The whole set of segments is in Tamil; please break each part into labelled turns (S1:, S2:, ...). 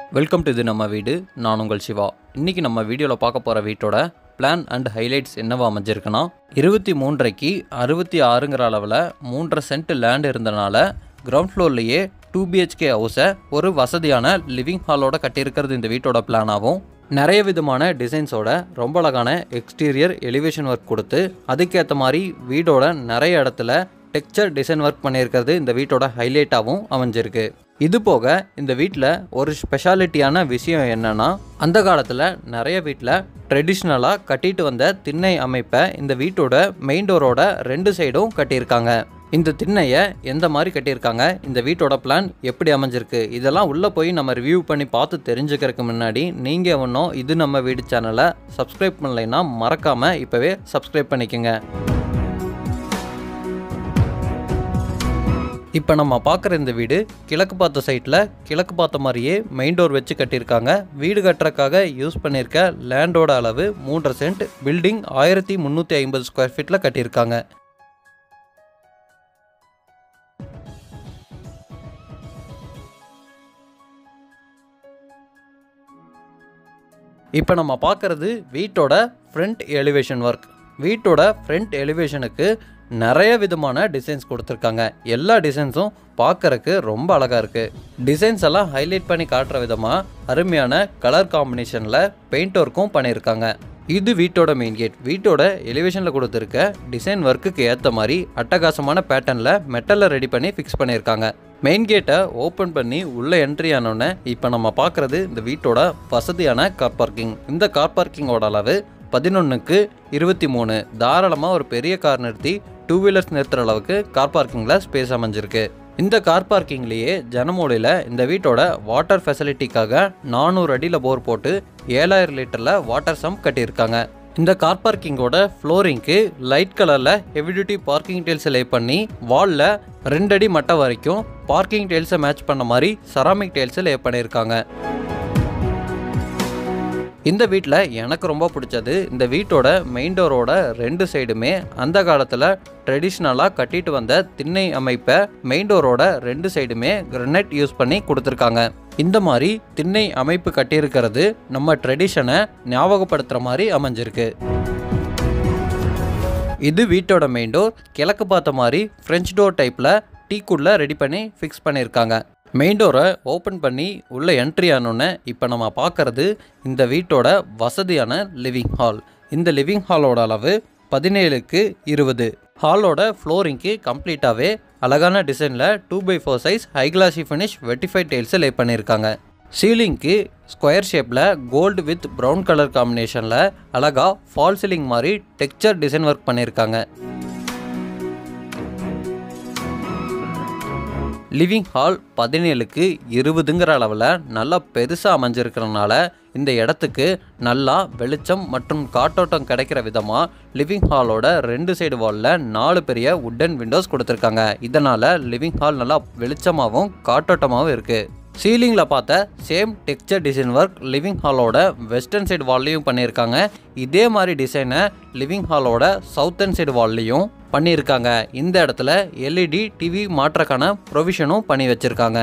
S1: வெல்கம் டு இது நம்ம வீடு நான் உங்கள் சிவா இன்னைக்கு நம்ம வீடியோவில் பார்க்க போகிற வீட்டோட பிளான் அண்ட் ஹைலைட்ஸ் என்னவா அமைஞ்சிருக்குன்னா இருபத்தி மூன்றைக்கு அறுபத்தி ஆறுங்கிற அளவில் மூன்றரை சென்ட் லேண்ட் இருந்தனால கிரவுண்ட் ஃப்ளோர்லேயே டூ பிஹெச்கே ஹவுஸை ஒரு வசதியான லிவிங் ஹாலோட கட்டியிருக்கிறது இந்த வீட்டோட பிளானாகவும் நிறைய விதமான டிசைன்ஸோட ரொம்ப அழகான எக்ஸ்டீரியர் எலிவேஷன் ஒர்க் கொடுத்து அதுக்கேற்ற மாதிரி வீடோட நிறைய இடத்துல டெக்ஸ்சர் டிசைன் ஒர்க் பண்ணியிருக்கிறது இந்த வீட்டோட ஹைலைட்டாகவும் அமைஞ்சிருக்கு இது போக இந்த வீட்டில் ஒரு ஸ்பெஷாலிட்டியான விஷயம் என்னன்னா அந்த காலத்தில் நிறைய வீட்டில் ட்ரெடிஷ்னலாக கட்டிட்டு வந்த திண்ணை அமைப்பை இந்த வீட்டோட மெயின் டோரோட ரெண்டு சைடும் கட்டியிருக்காங்க இந்த திண்ணையை எந்த மாதிரி கட்டியிருக்காங்க இந்த வீட்டோட பிளான் எப்படி அமைஞ்சிருக்கு இதெல்லாம் உள்ளே போய் நம்ம ரிவ்யூ பண்ணி பார்த்து தெரிஞ்சுக்கிறதுக்கு முன்னாடி நீங்கள் ஒன்றும் இது நம்ம வீடு சேனலை சப்ஸ்கிரைப் பண்ணலைன்னா மறக்காமல் இப்போவே சப்ஸ்கிரைப் பண்ணிக்கோங்க இப்போ நம்ம பார்க்குற இந்த வீடு கிழக்கு பார்த்த சைட்டில் கிழக்கு பார்த்த மாதிரியே மெயின் டோர் வச்சு கட்டியிருக்காங்க வீடு கட்டுறதுக்காக யூஸ் பண்ணியிருக்க லேண்டோட அளவு மூன்றரை சென்ட் பில்டிங் ஆயிரத்தி முந்நூற்றி ஐம்பது ஸ்கொயர் ஃபீட்டில் கட்டியிருக்காங்க இப்போ நம்ம பார்க்குறது வீட்டோட ஃப்ரண்ட் எலிவேஷன் ஒர்க் வீட்டோட ஃப்ரண்ட் எலிவேஷனுக்கு நிறைய விதமான டிசைன்ஸ் கொடுத்துருக்காங்க எல்லா டிசைன்ஸும் பார்க்கறக்கு ரொம்ப அழகாக இருக்குது டிசைன்ஸ் எல்லாம் ஹைலைட் பண்ணி காட்டுற விதமாக அருமையான கலர் காம்பினேஷனில் பெயிண்ட் ஒர்க்கும் பண்ணியிருக்காங்க இது வீட்டோட மெயின் கேட் வீட்டோட எலிவேஷனில் கொடுத்துருக்க டிசைன் ஒர்க்குக்கு ஏற்ற மாதிரி அட்டகாசமான பேட்டர்னில் மெட்டலில் ரெடி பண்ணி ஃபிக்ஸ் பண்ணியிருக்காங்க மெயின் கேட்டை ஓப்பன் பண்ணி உள்ளே என்ட்ரி ஆனோடனே இப்போ நம்ம பார்க்குறது இந்த வீட்டோட வசதியான கார் பார்க்கிங் இந்த கார் பார்க்கிங்கோட அளவு பதினொன்றுக்கு இருபத்தி மூணு தாராளமாக ஒரு பெரிய கார் நிறுத்தி டூ வீலர்ஸ் நிறுத்துற அளவுக்கு கார் பார்க்கிங்கில் ஸ்பேஸ் அமைஞ்சிருக்கு இந்த கார் பார்க்கிங்லேயே ஜனமூலையில் இந்த வீட்டோட வாட்டர் ஃபெசிலிட்டிக்காக நானூறு அடியில் போர் போட்டு ஏழாயிரம் லிட்டரில் வாட்டர் சம்ப் கட்டியிருக்காங்க இந்த கார் பார்க்கிங்கோட ஃப்ளோரிங்க்கு லைட் கலரில் ஹெவி டியூட்டி பார்க்கிங் டெயில்ஸை லே பண்ணி வாலில் ரெண்டு அடி மட்டம் வரைக்கும் பார்க்கிங் டெயில்ஸை மேட்ச் பண்ண மாதிரி செராமிக் டெயில்ஸை லே பண்ணியிருக்காங்க இந்த வீட்டில் எனக்கு ரொம்ப பிடிச்சது இந்த வீட்டோட மெயின் டோரோட ரெண்டு சைடுமே அந்த காலத்தில் ட்ரெடிஷ்னலாக கட்டிட்டு வந்த திண்ணை அமைப்பை மெயின் டோரோட ரெண்டு சைடுமே கிரனைட் யூஸ் பண்ணி கொடுத்துருக்காங்க இந்த மாதிரி திண்ணை அமைப்பு கட்டியிருக்கிறது நம்ம ட்ரெடிஷனை ஞாபகப்படுத்துகிற மாதிரி அமைஞ்சிருக்கு இது வீட்டோட மெயின் டோர் கிழக்கு பார்த்த மாதிரி ஃப்ரெஞ்ச் டோர் டைப்பில் டீக்குள்ள ரெடி பண்ணி ஃபிக்ஸ் பண்ணியிருக்காங்க மெயின் டோரை ஓப்பன் பண்ணி உள்ளே என்ட்ரி ஆனோடனே இப்போ நம்ம பார்க்குறது இந்த வீட்டோட வசதியான லிவிங் ஹால் இந்த லிவிங் ஹாலோட அளவு பதினேழுக்கு இருபது ஹாலோட ஃப்ளோரிங்க்கு கம்ப்ளீட்டாகவே அழகான டிசைனில் two by four size high classy finish vitrified டைல்ஸை லே பண்ணியிருக்காங்க சீலிங்க்கு ஸ்கொயர் ஷேப்பில் கோல்டு வித் ப்ரௌன் கலர் காம்பினேஷனில் அழகாக ஃபால் சீலிங் மாதிரி டெக்ஸ்சர் டிசைன் ஒர்க் பண்ணியிருக்காங்க லிவிங் ஹால் பதினேழுக்கு இருபதுங்கிற அளவில் நல்லா பெருசாக அமைஞ்சிருக்கிறனால இந்த இடத்துக்கு நல்லா வெளிச்சம் மற்றும் காற்றோட்டம் கிடைக்கிற விதமாக லிவிங் ஹாலோட ரெண்டு சைடு வாலில் நாலு பெரிய உட்டன் விண்டோஸ் கொடுத்துருக்காங்க இதனால் லிவிங் ஹால் நல்லா வெளிச்சமாகவும் காற்றோட்டமாகவும் இருக்குது சீலிங்கில் பார்த்த same texture design work living ஹாலோட வெஸ்டர்ன் சைடு வால்லையும் பண்ணியிருக்காங்க இதே மாதிரி டிசைனை லிவிங் ஹாலோட சவுத்தர்ன் சைடு வால்லையும் பண்ணியிருக்காங்க இந்த இடத்துல எல்இடி டிவி மாற்றக்கான ப்ரொவிஷனும் பண்ணி வச்சுருக்காங்க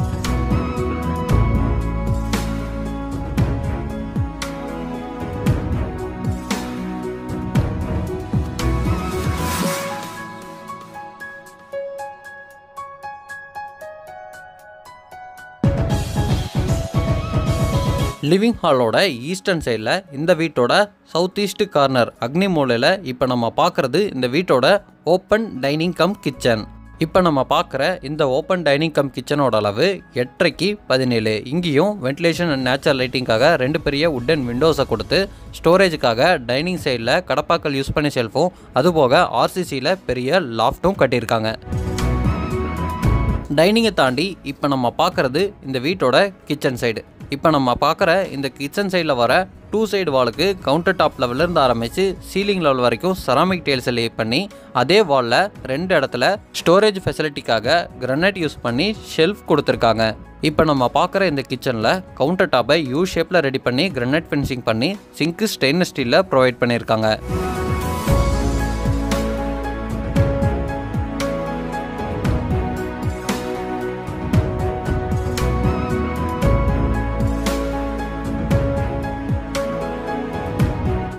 S1: லிவிங் ஹாலோட ஈஸ்டர்ன் சைடில் இந்த வீட்டோட சவுத் ஈஸ்ட் கார்னர் அக்னி மூலையில் இப்போ நம்ம பார்க்குறது இந்த வீட்டோட ஓப்பன் டைனிங் கம் கிச்சன் இப்போ நம்ம பார்க்குற இந்த ஓப்பன் டைனிங் கம் கிச்சனோட அளவு எட்டரைக்கு பதினேழு இங்கேயும் வென்டிலேஷன் அண்ட் நேச்சுரல் லைட்டிங்காக ரெண்டு பெரிய உட்டன் விண்டோஸை கொடுத்து ஸ்டோரேஜுக்காக டைனிங் சைடில் கடப்பாக்கள் யூஸ் பண்ணி ஷெல்ஃபும் அதுபோக ஆர்சிசியில் பெரிய லாஃப்ட்டும் கட்டியிருக்காங்க டைனிங்கை தாண்டி இப்போ நம்ம பார்க்குறது இந்த வீட்டோட கிச்சன் சைடு இப்போ நம்ம பார்க்குற இந்த கிச்சன் சைடில் வர டூ சைடு வாலுக்கு கவுண்டர் டாப் லெவலிருந்து ஆரம்பித்து சீலிங் லெவல் வரைக்கும் செராமிக் டைல்ஸை லே பண்ணி அதே வாலில் ரெண்டு இடத்துல ஸ்டோரேஜ் ஃபெசிலிட்டிக்காக கிரனைட் யூஸ் பண்ணி ஷெல்ஃப் கொடுத்துருக்காங்க இப்போ நம்ம பார்க்குற இந்த கிச்சனில் கவுண்டர் டாப்பை யூ ஷேப்பில் ரெடி பண்ணி கிரனைட் ஃபினிஷிங் பண்ணி சிங்க்கு ஸ்டெயின்லெஸ் ஸ்டீலில் ப்ரொவைட் பண்ணியிருக்காங்க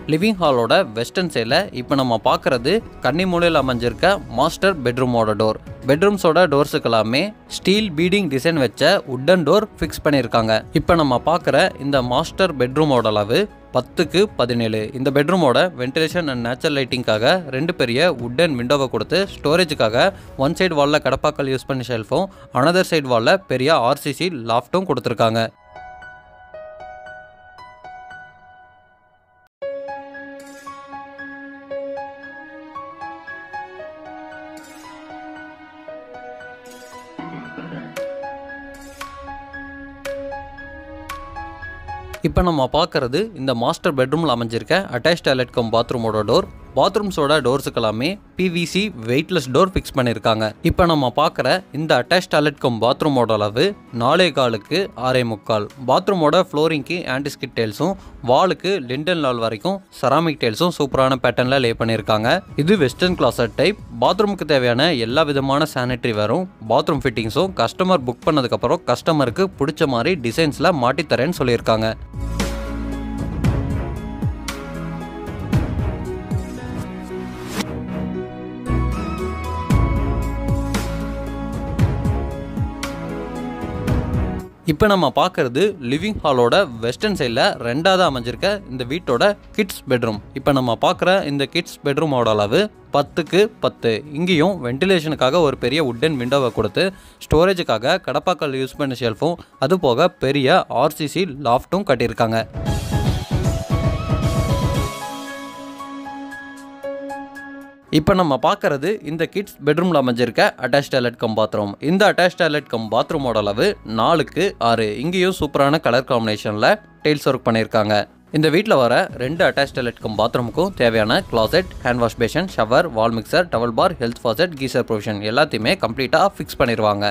S1: லிவிங் ஹாலோட வெஸ்டர்ன் சைடில் இப்போ நம்ம பார்க்குறது கன்னிமூலையில் அமைஞ்சிருக்க மாஸ்டர் பெட்ரூமோட டோர் பெட்ரூம்ஸோட டோர்ஸுக்கு எல்லாமே ஸ்டீல் பீடிங் டிசைன் வச்ச உட்டன் டோர் ஃபிக்ஸ் பண்ணியிருக்காங்க இப்போ நம்ம பார்க்குற இந்த மாஸ்டர் பெட்ரூமோட அளவு பத்துக்கு பதினேழு இந்த பெட்ரூமோட வென்டிலேஷன் அண்ட் நேச்சுரல் லைட்டிங்காக ரெண்டு பெரிய உட்டன் விண்டோவை கொடுத்து ஸ்டோரேஜுக்காக ஒன் சைடு வாலில் கடப்பாக்கல் யூஸ் பண்ணி ஷெல்ஃபும் அனதர் சைடு வாலில் பெரிய ஆர்சிசி லாஃப்ட்டும் கொடுத்துருக்காங்க இப்போ நம்ம பார்க்குறது இந்த மாஸ்டர் பெட்ரூமில் அமைஞ்சிருக்க அட்டாச் டாய்லெட் கம் பாத்ரூமோட டோர் பாத்ரூம்ஸோட டோர்ஸுக்கு எல்லாமே பிவிசி வெயிட்லெஸ் டோர் ஃபிக்ஸ் பண்ணியிருக்காங்க இப்போ நம்ம பார்க்குற இந்த அட்டாச் டாய்லெட் கம் பாத்ரூமோட அளவு நாலே காலுக்கு ஆறே முக்கால் பாத்ரூமோட ஃப்ளோரிங்க்கு ஆன்டிஸ்கிட் டைல்ஸும் வாலுக்கு லிண்டன் லால் வரைக்கும் செராமிக் டைல்ஸும் சூப்பரான பேட்டர்னில் லே பண்ணியிருக்காங்க இது வெஸ்டர்ன் கிளாசட் டைப் பாத்ரூமுக்கு தேவையான எல்லா விதமான சானிட்டரி வேரும் பாத்ரூம் ஃபிட்டிங்ஸும் கஸ்டமர் புக் பண்ணதுக்கப்புறம் கஸ்டமருக்கு பிடிச்ச மாதிரி டிசைன்ஸில் மாட்டித்தரேன்னு சொல்லியிருக்காங்க இப்போ நம்ம பார்க்கறது லிவிங் ஹாலோட வெஸ்டர்ன் சைடில் ரெண்டாவது அமைஞ்சிருக்க இந்த வீட்டோட கிட்ஸ் பெட்ரூம் இப்போ நம்ம பார்க்குற இந்த கிட்ஸ் பெட்ரூமோட அளவு பத்துக்கு பத்து இங்கேயும் வென்டிலேஷனுக்காக ஒரு பெரிய உட்டன் விண்டோவை கொடுத்து ஸ்டோரேஜுக்காக கடப்பாக்கல் யூஸ் பண்ண ஷெல்ஃபும் அது போக பெரிய ஆர்சிசி லாஃப்ட்டும் கட்டியிருக்காங்க இப்போ நம்ம பார்க்கறது இந்த கிட்ஸ் பெட்ரூமில் அமைஞ்சிருக்க அட்டாச் டாய்லெட் கம் பாத்ரூம் இந்த அட்டாச் டாய்லெட் கம் பாத்ரூமோட அளவு நாலுக்கு ஆறு இங்கேயும் சூப்பரான கலர் காம்பினேஷனில் டைல்ஸ் ஒர்க் பண்ணியிருக்காங்க இந்த வீட்டில் வர ரெண்டு அட்டாச் டாய்லெட் கம் பாத்ரூமுக்கும் தேவையான closet hand wash basin shower wall mixer towel bar health faucet geyser provision எல்லாத்தையுமே கம்ப்ளீட்டாக ஃபிக்ஸ் பண்ணிடுவாங்க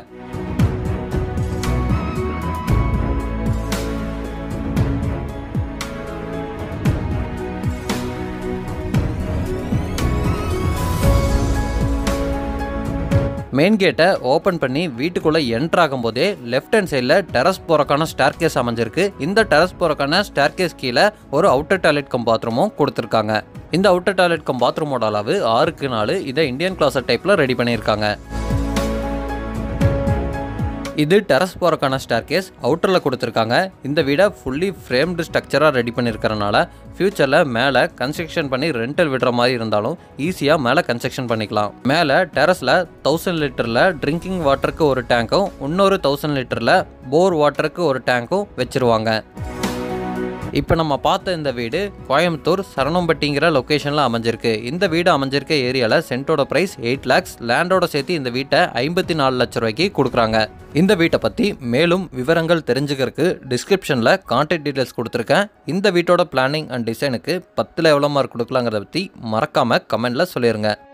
S1: மெயின் கேட்டை ஓப்பன் பண்ணி வீட்டுக்குள்ளே என்ட்ரு ஆகும்போதே லெஃப்ட் ஹேண்ட் சைடில் டெரஸ் போகிறக்கான ஸ்டார் கேஸ் அமைஞ்சிருக்கு இந்த டெரஸ் போகிறக்கான ஸ்டார் கேஸ் கீழே ஒரு அவுட்டர் டாய்லெட் கம் பாத்ரூமும் கொடுத்துருக்காங்க இந்த அவுட்டர் டாய்லெட் கம் பாத்ரூமோட அளவு ஆறுக்கு நாலு இதை இந்தியன் கிளாஸர் டைப்பில் ரெடி பண்ணியிருக்காங்க இது டெரஸ் போகிறக்கான ஸ்டார் கேஸ் அவுட்டரில் கொடுத்துருக்காங்க இந்த வீடை ஃபுல்லி ஃப்ரேம்டு ஸ்ட்ரக்சராக ரெடி பண்ணியிருக்கறனால ஃப்யூச்சரில் மேலே கன்ஸ்ட்ரக்ஷன் பண்ணி ரெண்டல் விடுற மாதிரி இருந்தாலும் ஈஸியாக மேலே கன்ஸ்ட்ரக்ஷன் பண்ணிக்கலாம் மேலே டெரஸில் தௌசண்ட் லிட்டரில் ட்ரிங்கிங் வாட்டருக்கு ஒரு டேங்க்கும் இன்னொரு தௌசண்ட் லிட்டரில் போர் வாட்டருக்கு ஒரு டேங்க்கும் வச்சுருவாங்க இப்போ நம்ம பார்த்த இந்த வீடு கோயம்புத்தூர் சரணம்பட்டிங்கிற லொக்கேஷனில் அமைஞ்சிருக்கு இந்த வீடு அமைஞ்சிருக்க ஏரியாவில் சென்ட்டோட ப்ரைஸ் எயிட் லேக்ஸ் லேண்டோட சேர்த்து இந்த வீட்டை ஐம்பத்தி நாலு லட்ச ரூபாய்க்கு கொடுக்குறாங்க இந்த வீட்டை பற்றி மேலும் விவரங்கள் தெரிஞ்சுக்கிறதுக்கு டிஸ்கிரிப்ஷனில் கான்டாக்ட் டீட்டெயில்ஸ் கொடுத்துருக்கேன் இந்த வீட்டோட பிளானிங் அண்ட் டிசைனுக்கு பத்தில் எவ்வளோ மார்க் கொடுக்கலாங்கிறத பற்றி மறக்காமல் கமெண்டில் சொல்லிடுங்க